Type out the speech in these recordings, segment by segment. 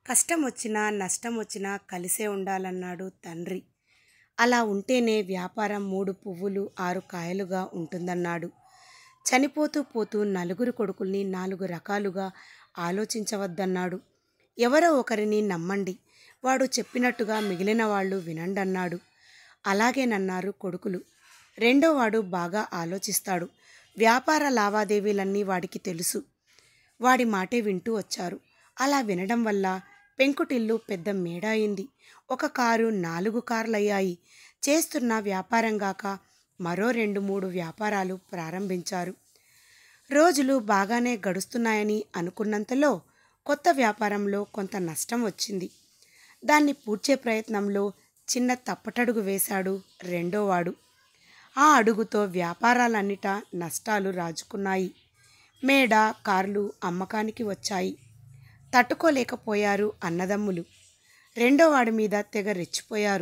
కష్టం వచ్చినా నష్టం వచ్చినా కలిసే ఉండాలన్నాడు తండ్రి అలా ఉంటేనే వ్యాపారం మూడు పువ్వులు ఆరు కాయలుగా ఉంటుందన్నాడు చనిపోతూ పోతూ నలుగురు కొడుకుల్ని నాలుగు రకాలుగా ఆలోచించవద్దన్నాడు ఎవరో ఒకరిని నమ్మండి వాడు చెప్పినట్టుగా మిగిలిన వాళ్ళు వినండన్నాడు అలాగేనన్నారు కొడుకులు రెండోవాడు బాగా ఆలోచిస్తాడు వ్యాపార లావాదేవీలన్నీ వాడికి తెలుసు వాడి మాటే వింటూ వచ్చారు అలా వినడం వల్ల పెంకుటిల్లు పెద్ద మేడ అయింది ఒక కారు నాలుగు కార్లయ్యాయి చేస్తున్న వ్యాపారం గాక మరో రెండు మూడు వ్యాపారాలు ప్రారంభించారు రోజులు బాగానే గడుస్తున్నాయని అనుకున్నంతలో కొత్త వ్యాపారంలో కొంత నష్టం వచ్చింది దాన్ని పూడ్చే ప్రయత్నంలో చిన్న తప్పటడుగు వేశాడు రెండోవాడు ఆ అడుగుతో వ్యాపారాలన్నిటా నష్టాలు రాజుకున్నాయి మేడ కార్లు అమ్మకానికి వచ్చాయి తట్టుకోలేకపోయారు అన్నదమ్ములు రెండోవాడి మీద తెగ రెచ్చిపోయారు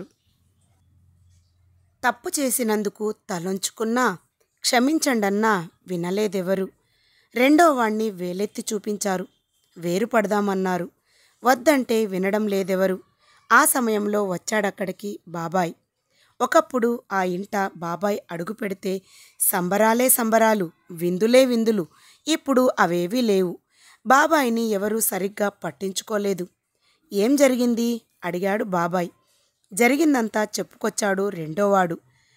తప్పు చేసినందుకు తలొంచుకున్నా క్షమించండన్నా వినలేదెవరు రెండో వాణ్ణి వేలెత్తి చూపించారు వేరుపడదామన్నారు వద్దంటే వినడం లేదెవరు ఆ సమయంలో వచ్చాడక్కడికి బాబాయ్ ఒకప్పుడు ఆ ఇంట బాబాయ్ అడుగు పెడితే సంబరాలే సంబరాలు విందులే విందులు ఇప్పుడు అవేవీ లేవు బాబాయ్ని ఎవరూ సరిగ్గా పట్టించుకోలేదు ఏం జరిగింది అడిగాడు బాబాయ్ జరిగిందంతా చెప్పుకొచ్చాడు రెండోవాడు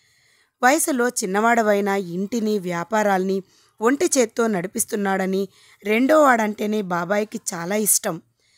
వయసులో చిన్నవాడవైన ఇంటిని వ్యాపారాల్ని ఒంటి చేత్తో నడిపిస్తున్నాడని రెండోవాడంటేనే బాబాయ్కి చాలా ఇష్టం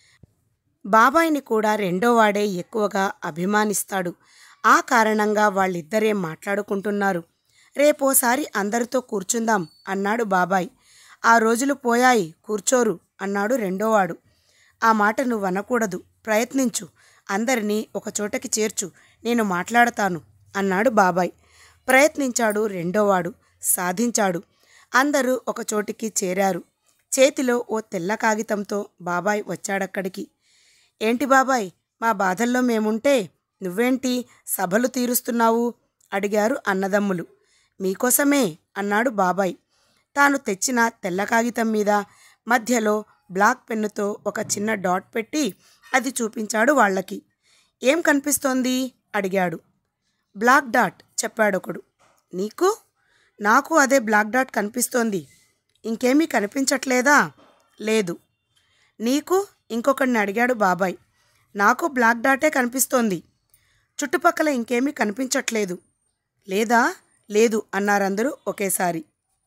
బాబాయ్ని కూడా రెండోవాడే ఎక్కువగా అభిమానిస్తాడు ఆ కారణంగా వాళ్ళిద్దరే మాట్లాడుకుంటున్నారు రేపోసారి అందరితో కూర్చుందాం అన్నాడు బాబాయ్ ఆ రోజులు పోయాయి కూర్చోరు అన్నాడు రెండోవాడు ఆ మాట నువ్వు అనకూడదు ప్రయత్నించు అందరినీ ఒక చోటకి చేర్చు నేను మాట్లాడతాను అన్నాడు బాబాయ్ ప్రయత్నించాడు రెండోవాడు సాధించాడు అందరూ ఒక చోటికి చేరారు చేతిలో ఓ తెల్ల కాగితంతో బాబాయ్ వచ్చాడక్కడికి ఏంటి బాబాయ్ మా బాధల్లో మేముంటే నువ్వేంటి సభలు తీరుస్తున్నావు అడిగారు అన్నదమ్ములు మీకోసమే అన్నాడు బాబాయ్ తాను తెచ్చిన తెల్ల కాగితం మీద మధ్యలో బ్లాక్ పెన్నుతో ఒక చిన్న డాట్ పెట్టి అది చూపించాడు వాళ్ళకి ఏం కనిపిస్తోంది అడిగాడు బ్లాక్ డాట్ చెప్పాడొకడు నీకు నాకు అదే బ్లాక్ డాట్ కనిపిస్తోంది ఇంకేమీ కనిపించట్లేదా లేదు నీకు ఇంకొకడిని అడిగాడు బాబాయ్ నాకు బ్లాక్ డాటే కనిపిస్తోంది చుట్టుపక్కల ఇంకేమీ కనిపించట్లేదు లేదా లేదు అన్నారందరూ ఒకేసారి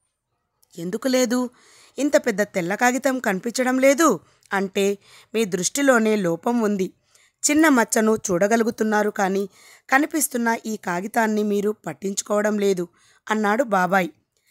ఎందుకు లేదు ఇంత పెద్ద తెల్ల కాగితం కనిపించడం లేదు అంటే మీ దృష్టిలోనే లోపం ఉంది చిన్న మచ్చను చూడగలుగుతున్నారు కానీ కనిపిస్తున్న ఈ కాగితాన్ని మీరు పట్టించుకోవడం లేదు అన్నాడు బాబాయ్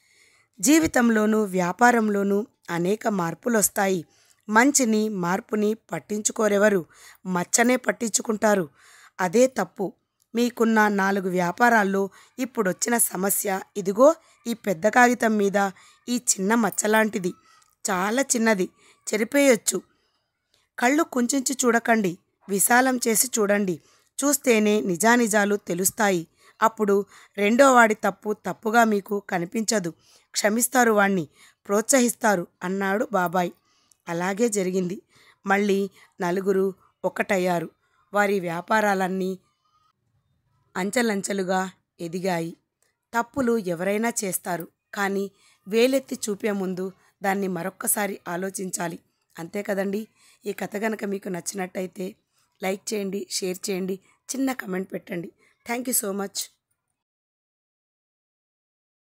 జీవితంలోనూ వ్యాపారంలోనూ అనేక మార్పులు వస్తాయి మంచిని మార్పుని పట్టించుకోరెవరు మచ్చనే పట్టించుకుంటారు అదే తప్పు మీకున్న నాలుగు వ్యాపారాల్లో ఇప్పుడొచ్చిన సమస్య ఇదిగో ఈ పెద్ద కాగితం మీద ఈ చిన్న మచ్చలాంటిది చాలా చిన్నది చెరిపేయొచ్చు కళ్ళు కుంచించి చూడకండి విశాలం చేసి చూడండి చూస్తేనే నిజానిజాలు తెలుస్తాయి అప్పుడు రెండో వాడి తప్పు తప్పుగా మీకు కనిపించదు క్షమిస్తారు వాణ్ణి ప్రోత్సహిస్తారు అన్నాడు బాబాయ్ అలాగే జరిగింది మళ్ళీ నలుగురు ఒక్కటయ్యారు వారి వ్యాపారాలన్నీ అంచెలంచెలుగా ఎదిగాయి తప్పులు ఎవరైనా చేస్తారు కానీ వేలెత్తి చూపే ముందు దాన్ని మరొక్కసారి ఆలోచించాలి అంతే కదండి ఈ కథ కనుక మీకు నచ్చినట్టయితే లైక్ చేయండి షేర్ చేయండి చిన్న కమెంట్ పెట్టండి థ్యాంక్ యూ సో మచ్